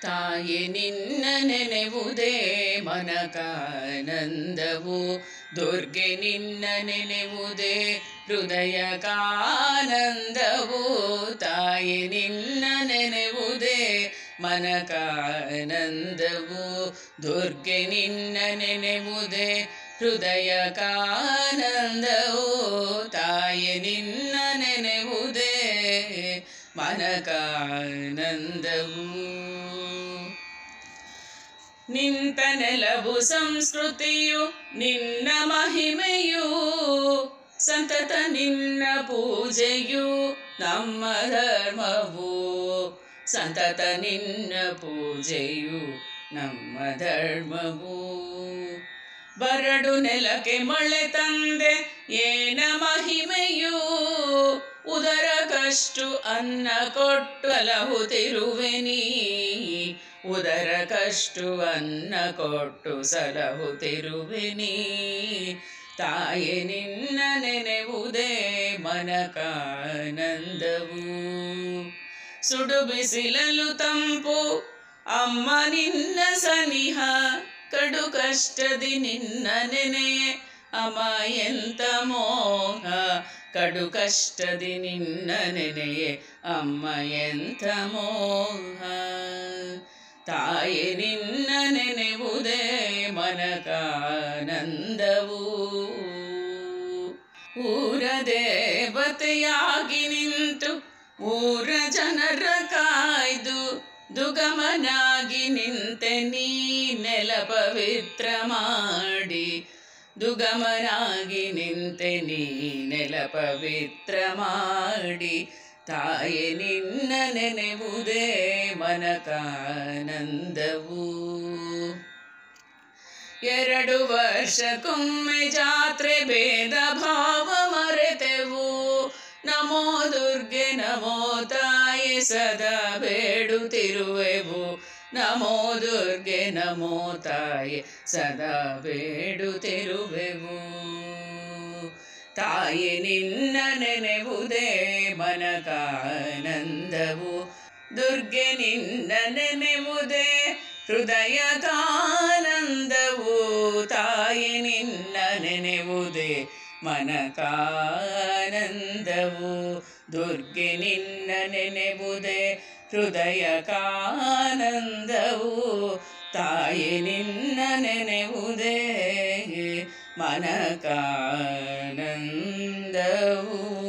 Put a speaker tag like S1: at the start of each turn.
S1: ತಾಯಿ ನಿನ್ನ ನೆನೆವುದೇ ಮನಕಾನಂದವು ದುರ್ಗೆ ನಿನ್ನ ನೆನೆವುದೇ ಹೃದಯ ಕಾನಂದವು ತಾಯಿ ನಿನ್ನ ನೆನೆವುದೇ ಮನಕಾನಂದವು ದುರ್ಗೆ ನಿನ್ನ ನೆನೆವುದೇ ಹೃದಯ ಕಾನಂದವು ತಾಯಿ ನಿನ್ನ ನೆನೆವುದೇ ಮನಕಾನಂದವು ನಿಂತ ನೆಲವು ಸಂಸ್ಕೃತಿಯು ನಿನ್ನ ಮಹಿಮೆಯು ಸಂತತ ನಿನ್ನ ಪೂಜೆಯು ನಮ್ಮ ಧರ್ಮವು ಸಂತತ ನಿನ್ನ ಪೂಜೆಯು ನಮ್ಮ ಧರ್ಮವು ಬರಡು ನೆಲಕ್ಕೆ ಮಳೆ ತಂದೆ ಏನ ಮಹಿಮೆಯು ಉದರ ಕಷ್ಟು ಅನ್ನ ಕೊಟ್ಟು ಅಲಹುತ್ತಿರುವೆ ನೀ ಉದರ ಕಷ್ಟು ಅನ್ನ ಕೊಟ್ಟು ಸಲಹುತ್ತಿರುವೆ ನೀ ತಾಯಿ ನಿನ್ನ ನೆನೆವುದೇ ಮನಕಾನಂದವು ಸುಡು ಬಿಸಿಲಲು ತಂಪು ಅಮ್ಮ ನಿನ್ನ ಸನಿಹ ಕಡು ಕಷ್ಟದಿ ನಿನ್ನ ನೆನೆಯೇ ಅಮ್ಮ ಎಂತ ಮೋಹ ಕಡು ಕಷ್ಟದಿ ನಿನ್ನ ನೆನೆಯೇ ಅಮ್ಮ ಎಂಥ ಮೋಹ ತಾಯಿ ನಿನ್ನ ನೆನೆವುದೇ ಮನಕಾನಂದವು ಊರ ದೇವತೆಯಾಗಿ ನಿಂತು ಊರ ಜನರ ಕಾಯ್ದು ದುಗಮನಾಗಿ ನಿಂತೆ ನೀ ನೆಲ ಪವಿತ್ರ ಮಾಡಿ ದುಗಮನಾಗಿ ನಿಂತೆ ನೀ ನೆಲ ಪವಿತ್ರ ಮಾಡಿ ತಾಯಿ ನಿನ್ನ ನೆನೆವುದೇ ಮನಕಾನಂದವು ಎರಡು ವರ್ಷಕ್ಕೊಮ್ಮೆ ಜಾತ್ರೆ ಭೇದ ಭಾವ ಮರೆತೆವು ನಮೋ ದುರ್ಗೆ ನಮೋ ತಾಯಿ ಸದಾ ಬೇಡುತ್ತಿರುವೆವು ನಮೋ ದುರ್ಗೆ ನಮೋ ತಾಯಿ ಸದಾ ಬೇಡುತ್ತಿರುವೆವು ತಾಯಿ ನಿನ್ನ ನೆನೆವುದೇ ಮನಕಾನಂದವು ದುರ್ಗೆ ನಿನ್ನ ನೆನೆವುದೇ ಹೃದಯ ಕಾನಂದವು ತಾಯಿ ನಿನ್ನ ನೆನೆವುದೇ ಮನಕಾನಂದವು ದುರ್ಗೆ ನಿನ್ನ ನೆನೆವುದೇ ಹೃದಯ ಕಾನಂದವು ತಾಯಿ ನಿನ್ನ ನೆನೆವುದೇ ಮನಕಾನಂದವು